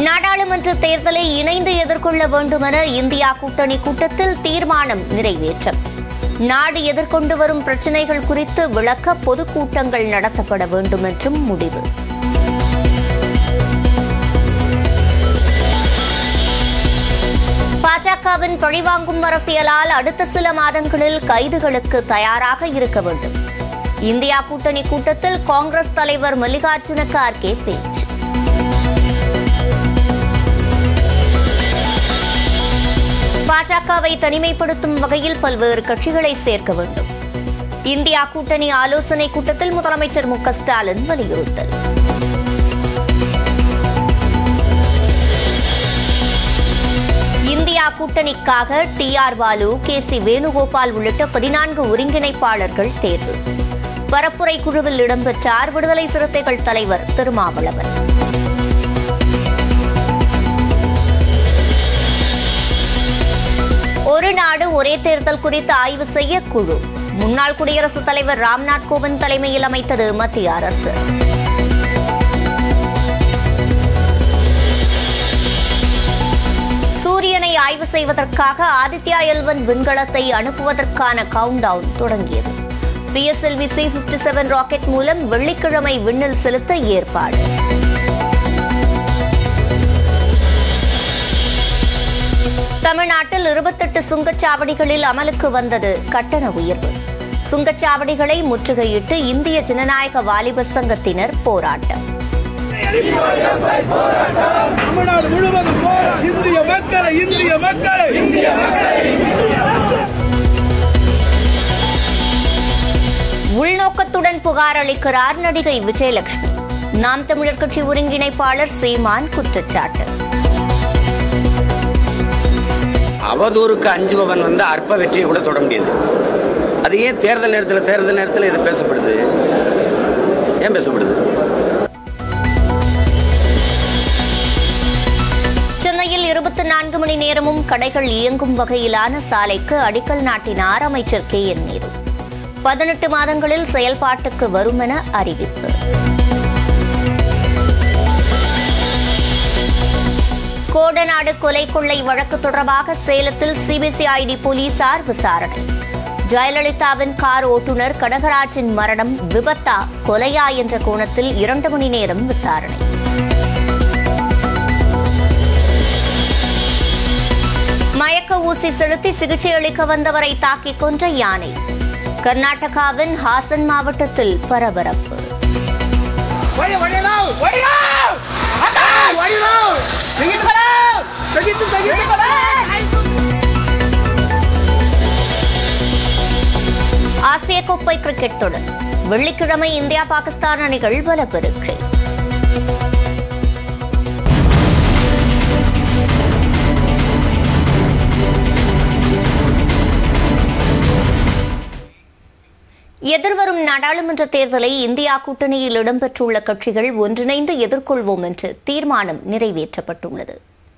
நாடாளுமன்ற தேர்தலை இணைந்து எதிர்கொள்ள வேண்டுமென இந்தியா கூட்டணி கூட்டத்தில் தீர்மானம் நிறைவேற்றம் நாடு எதிர்கொண்டு வரும் பிரச்சினைகள் குறித்து விளக்க பொதுக்கூட்டங்கள் நடத்தப்பட வேண்டும் என்றும் முடிவு பாஜகவின் பழிவாங்கும் அரசியலால் அடுத்த சில மாதங்களில் கைதுகளுக்கு தயாராக இருக்க வேண்டும் இந்தியா கூட்டணி கூட்டத்தில் காங்கிரஸ் தலைவர் மல்லிகார்ஜுன கார்கே பேச்சு பாஜகவை தனிமைப்படுத்தும் வகையில் பல்வேறு கட்சிகளை சேர்க்க வேண்டும் இந்தியா கூட்டணி ஆலோசனை கூட்டத்தில் முதலமைச்சர் மு க ஸ்டாலின் வலியுறுத்தல் இந்தியா கூட்டணிக்காக T R Baalu K C Venugopal உள்ளிட்ட பதினான்கு ஒருங்கிணைப்பாளர்கள் தேர்வு பரப்புரை குழுவில் இடம்பெற்றார் விடுதலை சிறுத்தைகள் தலைவர் திருமாவளவன் ஒரு நாடு ஒரே தேர்தல் குறித்து ஆய்வு செய்ய குழு முன்னாள் குடியரசுத் தலைவர் ராம்நாத் கோவிந்த் தலைமையில் அமைத்தது மத்திய அரசு சூரியனை ஆய்வு செய்வதற்காக ஆதித்யா எல்வன் விண்கலத்தை அனுப்புவதற்கான கவுண்ட் டவுன் தொடங்கியது PSLV C fifty seven rocket மூலம் வெள்ளிக்கிழமை விண்ணில் செலுத்த ஏற்பாடு தமிழ்நாட்டில் இருபத்தெட்டு சுங்கச்சாவடிகளில் அமலுக்கு வந்தது கட்டண உயர்வு சுங்கச்சாவடிகளை முற்றுகையிட்டு இந்திய ஜனநாயக வாலிபர் சங்கத்தினர் போராட்டம் தமிழ்நாடு முழுவதும் போரா இந்திய மக்களை இந்திய மக்களை இந்திய உள்நோக்கத்துடன் புகார் அளிக்கிறார் நடிகை விஜயலட்சுமி நாம் தமிழர் கட்சி ஒருங்கிணைப்பாளர் சீமான் குற்றச்சாட்டு அவதூறுக்கு அஞ்சுபவன் வந்து அற்ப வெற்றியை கூட தொட முடியாது அது ஏன் தேர்தல் நேரத்தில் தேர்தல் நேரத்தில் இது பேசப்படுது ஏன் பேசப்படுது சென்னையில் இருபத்தி நான்கு மணி நேரமும் கடைகள் இயங்கும் வகையிலான சாலைக்கு அடிக்கல் நாட்டினார் அமைச்சர் கே என் நேரு பதினெட்டு மாதங்களில் செயல்பாட்டுக்கு வரும் என அறிவிப்பு கோடநாடு கொலை கொள்ளை வழக்கு தொடர்பாக சேலத்தில் சிபிசிஐடி போலீசார் விசாரணை ஜெயலலிதாவின் கார் ஓட்டுநர் கனகராஜின் மரணம் விபத்தா கொலையா என்ற கோணத்தில் இரண்டு மணி நேரம் விசாரணை மயக்க ஊசி செலுத்தி சிகிச்சை அளிக்க வந்தவரை தாக்கிக் கொன்ற யானை கர்நாடகாவின் ஹாசன் மாவட்டத்தில் பரபரப்பு வழி வழியலோ வழியோ அடா வழியோ ತೆಗಿತು ಬರ ತೆಗಿತು ತೆಗಿತು ಬರ ஆசிய கோப்பை கிரிக்கெட் தொடர் வெள்ளிக்கிழமை இந்தியா பாகிஸ்தான் அணிகள் பலப்பெருக்கை எதிர்வரும் நாடாளுமன்ற தேர்தலை இந்தியா கூட்டணியில் இடம்பெற்றுள்ள கட்சிகள் ஒன்றிணைந்து எதிர்கொள்வோம் என்று தீர்மானம் நிறைவேற்றப்பட்டுள்ளது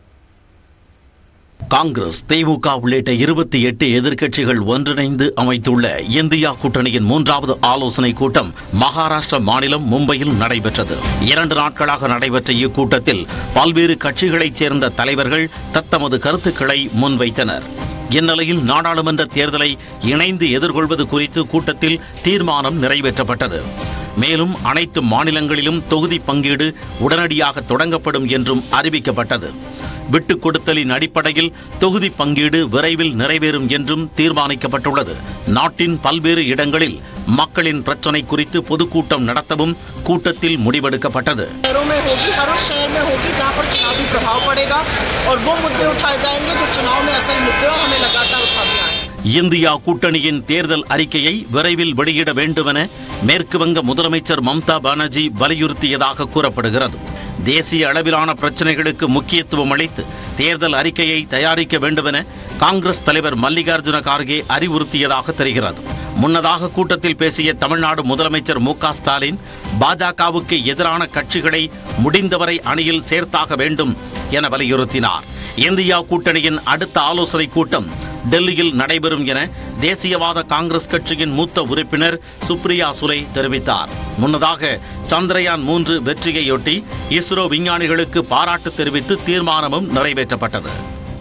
காங்கிரஸ் திமுக உள்ளிட்ட இருபத்தி எட்டு எதிர்க்கட்சிகள் ஒன்றிணைந்து அமைத்துள்ள இந்தியா கூட்டணியின் மூன்றாவது ஆலோசனை கூட்டம் மகாராஷ்டிர மாநிலம் மும்பையில் நடைபெற்றது இரண்டு நாட்களாக நடைபெற்ற இக்கூட்டத்தில் பல்வேறு கட்சிகளைச் சேர்ந்த தலைவர்கள் தத்தமது கருத்துக்களை முன்வைத்தனர் இந்நிலையில் நாடாளுமன்ற தேர்தலை இணைந்து எதிர்கொள்வது குறித்து கூட்டத்தில் தீர்மானம் நிறைவேற்றப்பட்டது மேலும் அனைத்து மாநிலங்களிலும் தொகுதி பங்கீடு உடனடியாக தொடங்கப்படும் என்றும் அறிவிக்கப்பட்டது விட்டுக் கொடுத்தலின் அடிப்படையில் தொகுதி பங்கீடு விரைவில் நிறைவேறும் என்றும் தீர்மானிக்கப்பட்டுள்ளது நாட்டின் பல்வேறு இடங்களில் மக்களின் பிரச்சினை குறித்து பொதுக்கூட்டம் நடத்தவும் கூட்டத்தில் முடிவெடுக்கப்பட்டது शहरों में होगी हर उस शहर में होगी जहाँ पर चुनावी प्रभाव पड़ेगा और वो मुद्दे उठाए जाएंगे जो चुनाव में असल मुद्दे और हमें लगातार उठाने आए இந்தியா கூட்டணியின் தேர்தல் அறிக்கையை விரைவில் வெளியிட வேண்டுமென மேற்கு வங்க முதலமைச்சர் மம்தா பானர்ஜி வலியுறுத்தியதாக கூறப்படுகிறது தேசிய அளவிலான பிரச்சனைகளுக்கு முக்கியத்துவம் அளித்து தேர்தல் அறிக்கையை தயாரிக்க வேண்டுமென காங்கிரஸ் தலைவர் மல்லிகார்ஜுன கார்கே அறிவுறுத்தியதாக தெரிகிறது முன்னதாக கூட்டத்தில் பேசிய தமிழ்நாடு முதலமைச்சர் மு க ஸ்டாலின் பாஜகவுக்கு எதிரான கட்சிகளை முடிந்தவரை அணியில் சேர்த்தாக வேண்டும் என வலியுறுத்தினார் இந்தியா கூட்டணியின் அடுத்த ஆலோசனை கூட்டம் டெல்லியில் நடைபெறும் என தேசியவாத காங்கிரஸ் கட்சியின் மூத்த உறுப்பினர் சுப்ரியா சுலே தெரிவித்தார் முன்னதாக சந்திரயான் மூன்று வெற்றியையொட்டி இஸ்ரோ விஞ்ஞானிகளுக்கு பாராட்டு தெரிவித்து தீர்மானமும் நிறைவேற்றப்பட்டது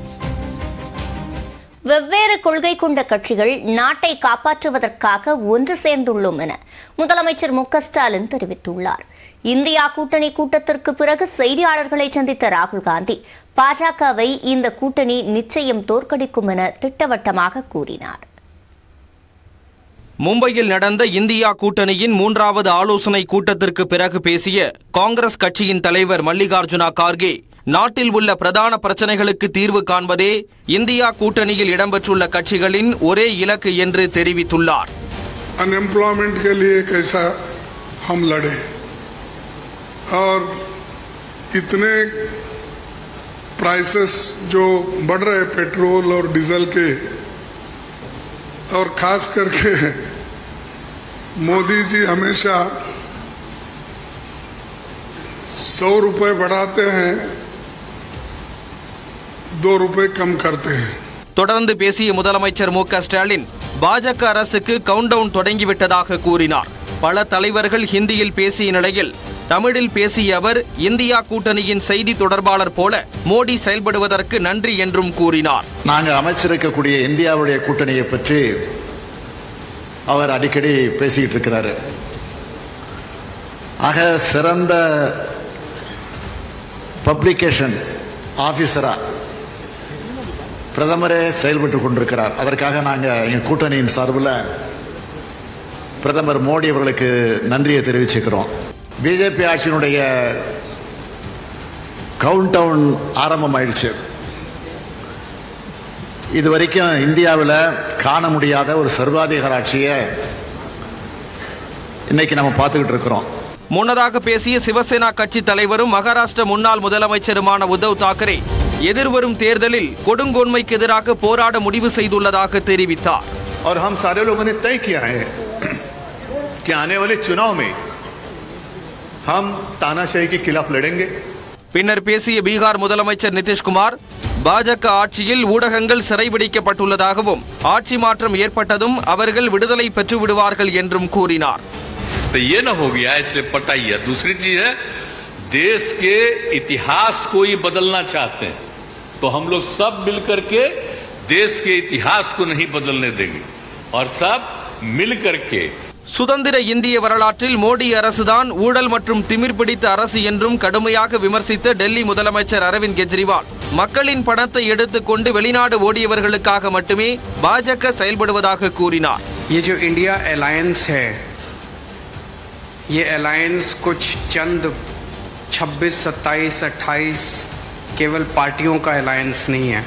வெவ்வேறு கொள்கை கொண்ட கட்சிகள் நாட்டை காப்பாற்றுவதற்காக ஒன்று சேர்ந்துள்ளோம் என முதலமைச்சர் மு க ஸ்டாலின் தெரிவித்துள்ளார் இந்தியா கூட்டணி கூட்டத்திற்கு பிறகு செய்தியாளர்களை சந்தித்த ராகுல் காந்தி பாஜகவை இந்த கூட்டணி நிச்சயம் தோற்கடிக்கும் என திட்டவட்டமாக கூறினார் மும்பையில் நடந்த இந்தியா கூட்டணியின் மூன்றாவது ஆலோசனை கூட்டத்திற்கு பிறகு பேசிய காங்கிரஸ் கட்சியின் தலைவர் மல்லிகார்ஜுனா கார்கே நாட்டில் உள்ள பிரதான பிரச்சனைகளுக்கு தீர்வு காண்பதே இந்தியா கூட்டணியில் இடம்பெற்றுள்ள கட்சிகளின் ஒரே இலக்கு என்று தெரிவித்துள்ளார் अनएम्प्लॉयमेंट के लिए कैसा हम लड़े और इतने प्राइसेस जो बढ़ रहे पेट्रोल और डीजल के और खास करके मोदी जी हमेशा सौ रुपए बढ़ाते हैं दो रुपए कम करते हैं தொடர்ந்து பேசிய முதலமைச்சர் மு க ஸ்டாலின் பாஜக அரசுக்கு கவுண்டவுன் தொடங்கிவிட்டதாக கூறினார் பல தலைவர்கள் ஹிந்தியில் பேசிய நிலையில் தமிழில் பேசிய அவர் இந்தியா கூட்டணியின் செய்தி தொடர்பாளர் போல மோடி செயல்படுவதற்கு நன்றி என்றும் கூறினார் நாங்க அமைச்சிருக்கக்கூடிய இந்தியாவுடைய கூட்டணியை பற்றி அவர் அடிக்கடி பேசிக்கிட்டு இருக்கிறாரு ஆக சிறந்த பப்ளிகேஷன் ஆபீசரா பிரதமரே செயல்பட்டு கொண்டிருக்கிறார் அதற்காக நாங்க எங்க கூட்டணியின் சார்பில் பிரதமர் மோடி அவர்களுக்கு நன்றியை தெரிவிச்சுக்கிறோம் பிஜேபி ஆட்சியினுடைய கவுண்ட் டவுன் ஆரம்பமாயிடுச்சு இது வரைக்கும் இந்தியாவில் காண முடியாத ஒரு சர்வாதிகார ஆட்சியை இன்னைக்கு நம்ம பார்த்துக்கிட்டு இருக்கிறோம் முன்னதாக பேசிய சிவசேனா கட்சி தலைவரும் மகாராஷ்டிர முன்னாள் முதலமைச்சருமான உத்தவ் தாக்கரே எதிர்வரும் தேர்தலில் கொடுங்கோன்மைக்கு எதிராக போராட முடிவு செய்துள்ளதாக தெரிவித்தார் और हम सारे लोगों ने तय किया है कि आने वाले चुनाव में हम तानाशाही के खिलाफ लड़ेंगे பின்னர் பேசிய பீகார் முதலமைச்சர் நிதிஷ்குமார் பாஜக ஆட்சியில் ஊடகங்கள் சிறைபிடிக்கப்பட்டுள்ளதாகவும் ஆட்சி மாற்றம் ஏற்பட்டதும் அவர்கள் விடுதலை பெற்று விடுவார்கள் என்றும் கூறினார் तो ये ना हो गया इसलिए पता ही है दूसरी चीज है देश के इतिहास को ही बदलना चाहते हैं तो हम लोग सब मिलकर के देश के इतिहास को नहीं बदलने देंगे और सब मिल करके சுதந்திர இந்திய வரலாற்றில் மோடி அரசுதான் ஊழல் மற்றும் திமிர் பிடித்த அரசு என்றும் கடுமையாக விமர்சித்த டெல்லி முதலமைச்சர் அரவிந்த் கெஜ்ரிவால் மக்களின் பணத்தை எடுத்துக்கொண்டு வெளிநாடு ஓடியவர்களுக்காக மட்டுமே பாஜக செயல்படுவதாக கூறினார் ये जो इंडिया अलायंस है ये अलायंस कुछ चंद 26, 27, 28 केवल पार्टियों का अलायंस नहीं है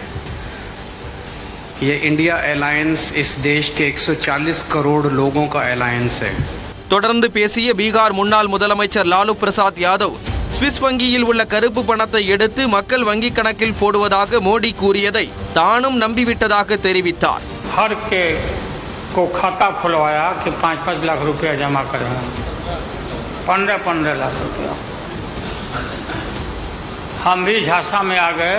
ये इंडिया अलायंस इस देश के 140 करोड़ लोगों का अलायंस है தொடர்ந்து பேசிய பீகார் முன்னாள் முதலமைச்சர் லாலு பிரசாத் யாதவ் சுவிஸ் வங்கியில் உள்ள கருப்பு பணத்தை எடுத்து மக்கள் வங்கிக் கணக்கில் போடுவதாக மோடி கூறியதை தானும் நம்பிவிட்டதாக தெரிவித்தார் हर के को खाता खुलवाया कि पाँच पाँच लाख रुपया जमा करें पंद्रह पंद्रह लाख रुपया हम भी झांसा में आ गए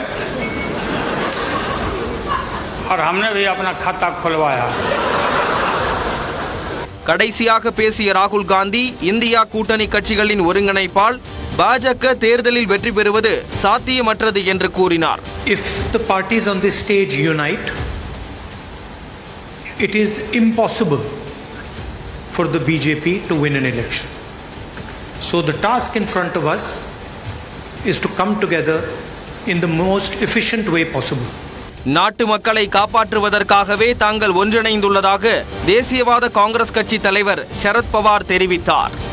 और हमने भी अपना खाता खुलवाया கடைசியாக பேசிய ராகுல் காந்தி இந்தியா கூட்டணி கட்சிகளின் ஒருங்கிணைப்பால் பாஜக தேர்தலில் வெற்றி பெறுவது சாத்தியமற்றது என்று கூறினார் If the parties on this stage unite, it is impossible for the BJP to win an election. So the task in front of us is to come together in the most efficient way possible. நாட்டு மக்களை காப்பாற்றுவதற்காகவே தாங்கள் ஒன்றிணைந்துள்ளதாக தேசியவாத காங்கிரஸ் கட்சி தலைவர் சரத் பவார் தெரிவித்தார்